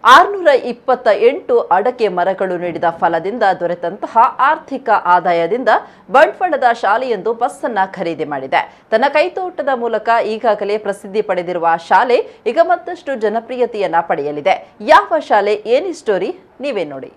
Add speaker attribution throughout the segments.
Speaker 1: ಆರುನೂರ ಇಪ್ಪತ್ತ ಎಂಟು ಅಡಕೆ ಮರಗಳು ನೀಡಿದ ಫಲದಿಂದ ದೊರೆತಂತಹ ಆರ್ಥಿಕ ಆದಾಯದಿಂದ ಬಂಟ್ವಾಳದ ಶಾಲೆಯೊಂದು ಬಸ್ ಅನ್ನ ಖರೀದಿ ಮಾಡಿದೆ ತನ್ನ ಕೈತೋಟದ ಮೂಲಕ ಈಗಾಗಲೇ ಪ್ರಸಿದ್ಧಿ ಪಡೆದಿರುವ ಆ ಶಾಲೆ ಈಗ ಮತ್ತಷ್ಟು ಜನಪ್ರಿಯತೆಯನ್ನ ಪಡೆಯಲಿದೆ ಯಾವ ಶಾಲೆ ಏನಿ ಸ್ಟೋರಿ ನೀವೇ ನೋಡಿ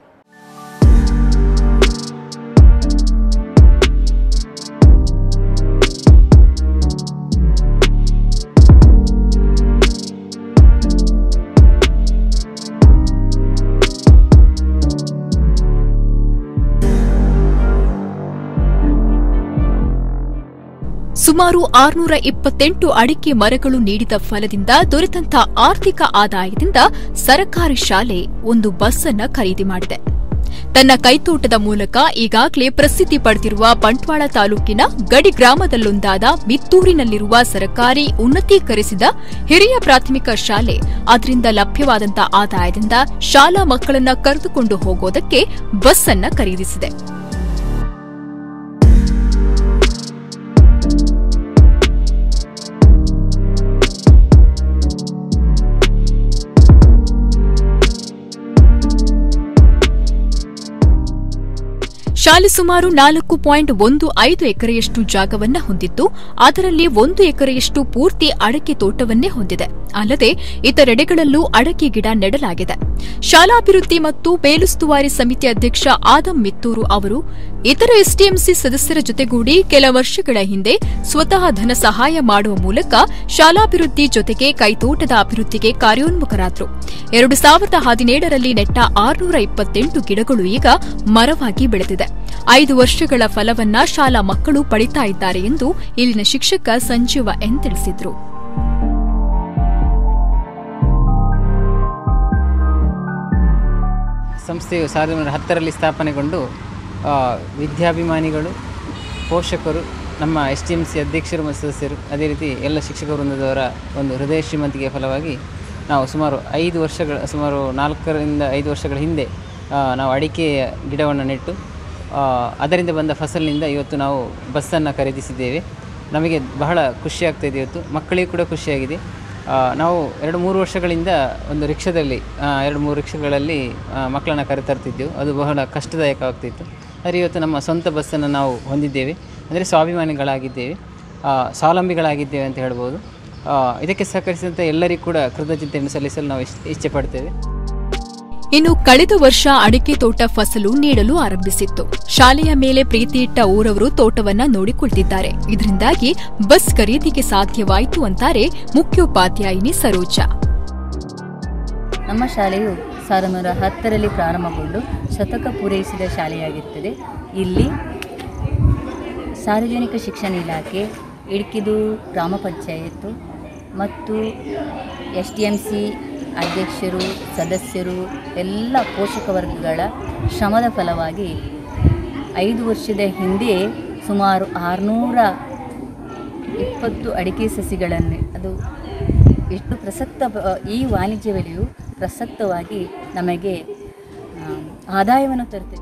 Speaker 2: ಸುಮಾರು ಆರುನೂರ ಇಪ್ಪತ್ತೆಂಟು ಅಡಿಕೆ ಮರಗಳು ನೀಡಿದ ಫಲದಿಂದ ದೊರೆತಂತ ಆರ್ಥಿಕ ಆದಾಯದಿಂದ ಸರಕಾರಿ ಶಾಲೆ ಒಂದು ಬಸ್ ಅನ್ನ ಖರೀದಿ ಮಾಡಿದೆ ತನ್ನ ಕೈತೋಟದ ಮೂಲಕ ಈಗಾಗಲೇ ಪ್ರಸಿದ್ಧಿ ಪಡೆದಿರುವ ಬಂಟ್ವಾಳ ತಾಲೂಕಿನ ಗಡಿ ಗ್ರಾಮದಲ್ಲೊಂದಾದ ಮಿತ್ತೂರಿನಲ್ಲಿರುವ ಸರಕಾರಿ ಉನ್ನತೀಕರಿಸಿದ ಹಿರಿಯ ಪ್ರಾಥಮಿಕ ಶಾಲೆ ಅದರಿಂದ ಲಭ್ಯವಾದಂತ ಆದಾಯದಿಂದ ಶಾಲಾ ಮಕ್ಕಳನ್ನ ಕರೆದುಕೊಂಡು ಹೋಗೋದಕ್ಕೆ ಬಸ್ ಅನ್ನ ಖರೀದಿಸಿದೆ ಶಾಲೆ ಸುಮಾರು ನಾಲ್ಕು ಪಾಯಿಂಟ್ ಒಂದು ಐದು ಎಕರೆಯಷ್ಟು ಜಾಗವನ್ನ ಹೊಂದಿದ್ದು ಅದರಲ್ಲಿ ಒಂದು ಎಕರೆಯಷ್ಟು ಪೂರ್ತಿ ಅಡಕೆ ತೋಟವನ್ನೇ ಹೊಂದಿದೆ ಅಲ್ಲದೆ ಇತರೆಡೆಗಳಲ್ಲೂ ಅಡಕೆ ಗಿಡ ನೆಡಲಾಗಿದೆ ಶಾಲಾಭಿವೃದ್ಧಿ ಮತ್ತು ಮೇಲುಸ್ತುವಾರಿ ಸಮಿತಿ ಅಧ್ಯಕ್ಷ ಆದಂ ಮಿತ್ತೂರು ಅವರು ಇತರ ಎಸ್ಡಿಎಂಸಿ ಸದಸ್ಯರ ಜೊತೆಗೂಡಿ ಕೆಲ ವರ್ಷಗಳ ಹಿಂದೆ ಸ್ವತಃ ಧನ ಸಹಾಯ ಮಾಡುವ ಮೂಲಕ ಶಾಲಾಭಿವೃದ್ಧಿ ಜೊತೆಗೆ ಕೈತೋಟದ ಅಭಿವೃದ್ಧಿಗೆ ಕಾರ್ಯೋನ್ಮುಖರಾದರು ಎರಡು ಸಾವಿರದ ಹದಿನೇಳರಲ್ಲಿ ನೆಟ್ಟ ಆರುನೂರ ಇಪ್ಪತ್ತೆಂಟು ಗಿಡಗಳು ಈಗ ಮರವಾಗಿ ಬೆಳೆದಿದೆ ಐದು ವರ್ಷಗಳ ಫಲವನ್ನ ಶಾಲಾ ಮಕ್ಕಳು ಪಡಿತಾ ಇದ್ದಾರೆ ಎಂದು ಇಲ್ಲಿನ ಶಿಕ್ಷಕ ಸಂಜೀವ ಎನ್ ತಿಳಿಸಿದರು
Speaker 3: ಸಂಸ್ಥೆಯು ಸಾವಿರದ ಒಂಬೈನೂರ ಹತ್ತರಲ್ಲಿ ಸ್ಥಾಪನೆಗೊಂಡು ಆ, ವಿದ್ಯಾಭಿಮಾನಿಗಳು ಪೋಷಕರು ನಮ್ಮ ಎಸ್ ಟಿ ಎಮ್ ಸಿ ಅಧ್ಯಕ್ಷರು ಮತ್ತು ಸದಸ್ಯರು ಅದೇ ರೀತಿ ಎಲ್ಲ ಶಿಕ್ಷಕ ವೃಂದದವರ ಒಂದು ಹೃದಯ ಶ್ರೀಮಂತಿಕೆಯ ಫಲವಾಗಿ ನಾವು ಸುಮಾರು ಐದು ವರ್ಷಗಳ ಸುಮಾರು ನಾಲ್ಕರಿಂದ ಐದು ವರ್ಷಗಳ ಹಿಂದೆ ಆ, ನಾವು ಅಡಿಕೆ ಗಿಡವನ್ನು ನೆಟ್ಟು ಆ, ಅದರಿಂದ ಬಂದ ಫಸಲಿನಿಂದ ಇವತ್ತು ನಾವು ಬಸ್ಸನ್ನು ಖರೀದಿಸಿದ್ದೇವೆ ನಮಗೆ ಬಹಳ ಖುಷಿಯಾಗ್ತಾ ಇದೆ ಇವತ್ತು ಮಕ್ಕಳಿಗೆ ಕೂಡ ಖುಷಿಯಾಗಿದೆ ಆ, ನಾವು ಎರಡು ಮೂರು ವರ್ಷಗಳಿಂದ ಒಂದು ರಿಕ್ಷಾದಲ್ಲಿ ಆ, ಎರಡು ಮೂರು ರಿಕ್ಷಾಗಳಲ್ಲಿ ಆ, ಮಕ್ಕಳನ್ನ ಕರೆತರ್ತಿದ್ದೆವು ಅದು ಬಹಳ ಕಷ್ಟದಾಯಕವಾಗ್ತಿತ್ತು ಆದರೆ ಇವತ್ತು ನಮ್ಮ ಸ್ವಂತ ಬಸ್ಸನ್ನು ನಾವು ಹೊಂದಿದ್ದೇವೆ ಅಂದರೆ ಸ್ವಾಭಿಮಾನಿಗಳಾಗಿದ್ದೇವೆ ಆ, ಸ್ವಾವಲಂಬಿಗಳಾಗಿದ್ದೇವೆ ಅಂತ ಹೇಳ್ಬೋದು ಆ, ಇದಕ್ಕೆ ಸಹಕರಿಸಿದಂಥ ಎಲ್ಲರಿಗೂ ಕೂಡ ಕೃತಜ್ಞತೆಯನ್ನು ಸಲ್ಲಿಸಲು ನಾವು ಇಷ್ಟ ಇಷ್ಟಪಡ್ತೇವೆ
Speaker 2: ಇನ್ನು ಕಳೆದ ವರ್ಷ ಅಡಿಕೆ ತೋಟ ಫಸಲು ನೀಡಲು ಆರಂಭಿಸಿತ್ತು ಶಾಲೆಯ ಮೇಲೆ ಪ್ರೀತಿ ಇಟ್ಟ ಊರವರು ತೋಟವನ್ನ ನೋಡಿಕೊಳ್ತಿದ್ದಾರೆ ಇದರಿಂದಾಗಿ ಬಸ್ ಖರೀದಿಗೆ ಸಾಧ್ಯವಾಯಿತು ಅಂತಾರೆ ಮುಖ್ಯೋಪಾಧ್ಯಾಯಿನಿ ಸರೋಜಾ
Speaker 4: ನಮ್ಮ ಶಾಲೆಯು ಸಾವಿರದ ಒಂಬೈನೂರ ಹತ್ತರಲ್ಲಿ ಪ್ರಾರಂಭಗೊಂಡು ಶತಕ ಪೂರೈಸಿದ ಶಾಲೆಯಾಗಿರುತ್ತದೆ ಇಲ್ಲಿ ಸಾರ್ವಜನಿಕ ಶಿಕ್ಷಣ ಇಲಾಖೆ ಇಡ್ಕಿದು ಗ್ರಾಮ ಪಂಚಾಯತ್ತು ಮತ್ತು ಎಸ್ ಟಿ ಎಮ್ ಸಿ ಅಧ್ಯಕ್ಷರು ಸದಸ್ಯರು ಎಲ್ಲ ಪೋಷಕ ವರ್ಗಗಳ ಶ್ರಮದ ಫಲವಾಗಿ ಐದು ವರ್ಷದ ಹಿಂದೆ ಸುಮಾರು ಆರುನೂರ ಇಪ್ಪತ್ತು ಅಡಿಕೆ ಸಸಿಗಳನ್ನು ಅದು ಎಷ್ಟು ಪ್ರಸಕ್ತ ಬ- ಈ ವಾಣಿಜ್ಯ ಬೆಲೆಯು ಪ್ರಸಕ್ತವಾಗಿ ನಮಗೆ ಆ, ಆದಾಯವನ್ನು ತರುತ್ತದೆ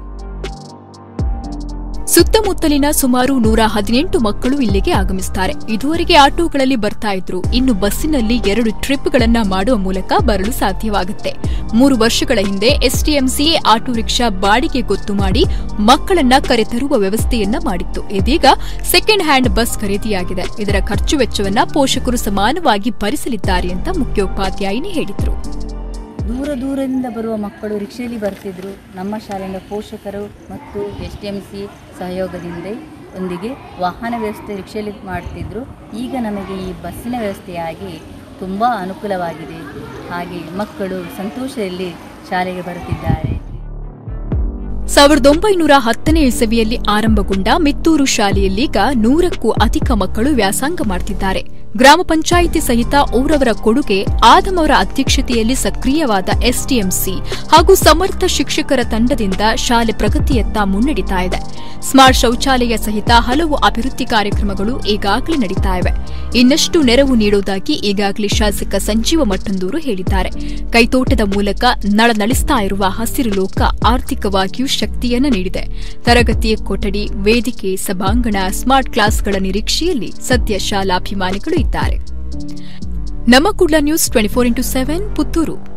Speaker 2: ಸುತ್ತಮುತ್ತಲಿನ ಸುಮಾರು ನೂರ ಹದಿನೆಂಟು ಮಕ್ಕಳು ಇಲ್ಲಿಗೆ ಆಗಮಿಸುತ್ತಾರೆ ಇದುವರೆಗೆ ಆಟೋಗಳಲ್ಲಿ ಬರ್ತಾ ಇದ್ರು ಇನ್ನು ಬಸ್ಸಿನಲ್ಲಿ ಎರಡು ಟ್ರಿಪ್ಗಳನ್ನ ಮಾಡುವ ಮೂಲಕ ಬರಲು ಸಾಧ್ಯವಾಗುತ್ತೆ ಮೂರು ವರ್ಷಗಳ ಹಿಂದೆ ಎಸ್ಟಿಎಂಸಿ ಆಟೋ ರಿಕ್ಷಾ ಬಾಡಿಗೆ ಗೊತ್ತು ಮಾಡಿ ಮಕ್ಕಳನ್ನ ಕರೆತರುವ ವ್ಯವಸ್ಥೆಯನ್ನ ಮಾಡಿತ್ತು ಇದೀಗ ಸೆಕೆಂಡ್ ಹ್ಯಾಂಡ್ ಬಸ್ ಖರೀದಿಯಾಗಿದೆ ಇದರ ಖರ್ಚು ವೆಚ್ಚವನ್ನ ಪೋಷಕರು ಸಮಾನವಾಗಿ ಭರಿಸಲಿದ್ದಾರೆ ಅಂತ ಮುಖ್ಯೋಪಾಧ್ಯಾಯಿನಿ ಹೇಳಿದರು
Speaker 4: ದೂರ ದೂರದಿಂದ ಬರುವ ಮಕ್ಕಳು ರಿಕ್ಷೆಯಲ್ಲಿ ಬರ್ತಿದ್ರು ನಮ್ಮ ಶಾಲೆಯಿಂದ ಪೋಷಕರು ಮತ್ತು ಎಸ್ ಟಿ ಎಮ್ ಸಿ ಸಹಯೋಗದಿಂದ ಒಂದಿಗೆ ವಾಹನ ವ್ಯವಸ್ಥೆ ರಿಕ್ಷೆಯಲ್ಲಿ ಮಾಡ್ತಿದ್ರು ಈಗ ನಮಗೆ ಈ ಬಸ್ಸಿನ ವ್ಯವಸ್ಥೆಯಾಗಿ ತುಂಬ ಅನುಕೂಲವಾಗಿದೆ ಹಾಗೆ ಮಕ್ಕಳು ಸಂತೋಷದಲ್ಲಿ ಶಾಲೆಗೆ ಬರುತ್ತಿದ್ದಾರೆ
Speaker 2: ಸಾವಿರದ ಒಂಬೈನೂರ ಹತ್ತನೇ ಇಸವಿಯಲ್ಲಿ ಆರಂಭಗೊಂಡ ಮಿತ್ತೂರು ಶಾಲೆಯಲ್ಲೀಗ ನೂರಕ್ಕೂ ಅಧಿಕ ಮಕ್ಕಳು ವ್ಯಾಸಂಗ ಮಾಡ್ತಿದ್ದಾರೆ ಗ್ರಾಮ ಪಂಚಾಯಿತಿ ಸಹಿತ ಊರವರ ಕೊಡುಗೆ ಆದಮ್ ಅವರ ಅಧ್ಯಕ್ಷತೆಯಲ್ಲಿ ಸಕ್ರಿಯವಾದ ಎಸ್ಟಿಎಂಸಿ ಹಾಗೂ ಸಮರ್ಥ ಶಿಕ್ಷಕರ ತಂಡದಿಂದ ಶಾಲೆ ಪ್ರಗತಿಯತ್ತ ಮುನ್ನಡೆತಾ ಇದೆ ಸ್ಮಾರ್ಟ್ ಶೌಚಾಲಯ ಸಹಿತ ಹಲವು ಅಭಿವೃದ್ಧಿ ಕಾರ್ಯಕ್ರಮಗಳು ಈಗಾಗಲೇ ನಡೀತಾ ಇವೆ ಇನ್ನಷ್ಟು ನೆರವು ನೀಡುವುದಾಗಿ ಈಗಾಗಲೇ ಶಾಸಕ ಸಂಜೀವ ಮಟ್ಟಂದೂರು ಹೇಳಿದ್ದಾರೆ ಕೈತೋಟದ ಮೂಲಕ ನಳನಳಿಸ್ತಾ ಇರುವ ಹಸಿರು ಲೋಕ ಆರ್ಥಿಕವಾಗಿಯೂ ಶಕ್ತಿಯನ್ನ ನೀಡಿದೆ ತರಗತಿಯ ಕೊಠಡಿ ವೇದಿಕೆ ಸಭಾಂಗಣ ಸ್ಮಾರ್ಟ್ ಕ್ಲಾಸ್ಗಳ ನಿರೀಕ್ಷೆಯಲ್ಲಿ ಸದ್ಯ ಶಾಲಾಭಿಮಾನಿಗಳು ಇದ್ದಾರೆ ನಮ್ಮ Kudla news twenty four into seven Puttur